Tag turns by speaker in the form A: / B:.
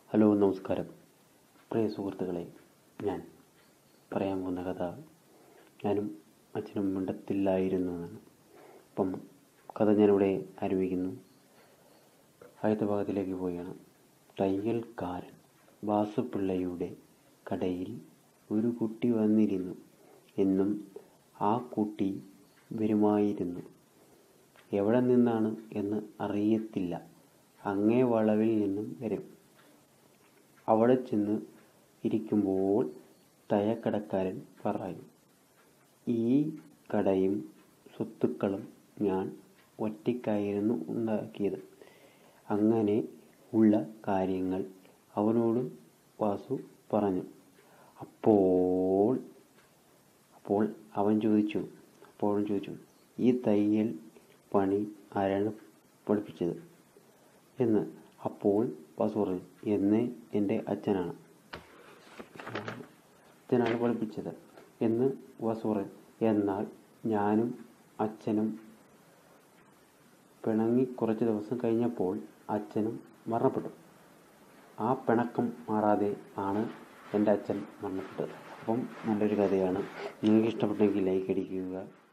A: hello നമസ്കാരം പ്രിയ സുഹൃത്തുക്കളെ ഞാൻ പറയാൻ പോകുന്ന കഥ ഞാനും അച്ഛനും മിണ്ടത്തില്ലായിരുന്നു എന്നാണ് അപ്പം കഥ ഞാനിവിടെ ആരംഭിക്കുന്നു ആദ്യത്തെ ഭാഗത്തിലേക്ക് പോവുകയാണ് തയ്യൽക്കാരൻ വാസുപിള്ളയുടെ കടയിൽ ഒരു കുട്ടി വന്നിരുന്നു എന്നും ആ കുട്ടി വരുമായിരുന്നു എവിടെ നിന്നാണ് എന്ന് അറിയത്തില്ല അങ്ങേ വളവിൽ നിന്നും വരും അവിടെ ചെന്ന് ഇരിക്കുമ്പോൾ തയ്യക്കടക്കാരൻ പറയും ഈ കടയും സ്വത്തുക്കളും ഞാൻ ഒറ്റയ്ക്കായിരുന്നു ഉണ്ടാക്കിയത് അങ്ങനെ ഉള്ള കാര്യങ്ങൾ അവനോട് വാസു പറഞ്ഞു അപ്പോൾ അപ്പോൾ അവൻ ചോദിച്ചു അപ്പോൾ അവൻ ചോദിച്ചു ഈ തയ്യൽ പണി ആരാണ് പഠിപ്പിച്ചത് എന്ന് അപ്പോൾ വാസു പറഞ്ഞു എന്ന് എൻ്റെ അച്ഛനാണ് അച്ഛനാണ് പഠിപ്പിച്ചത് എന്ന് വാസു പറഞ്ഞു എന്നാൽ ഞാനും അച്ഛനും പിണങ്ങി കുറച്ച് ദിവസം കഴിഞ്ഞപ്പോൾ അച്ഛനും മരണപ്പെട്ടു ആ പിണക്കം മാറാതെ ആണ് എൻ്റെ അച്ഛൻ മരണപ്പെട്ടത് അപ്പം നല്ലൊരു കഥയാണ് നിങ്ങൾക്ക് ഇഷ്ടപ്പെട്ടെങ്കിൽ ലൈക്ക് അടിക്കുക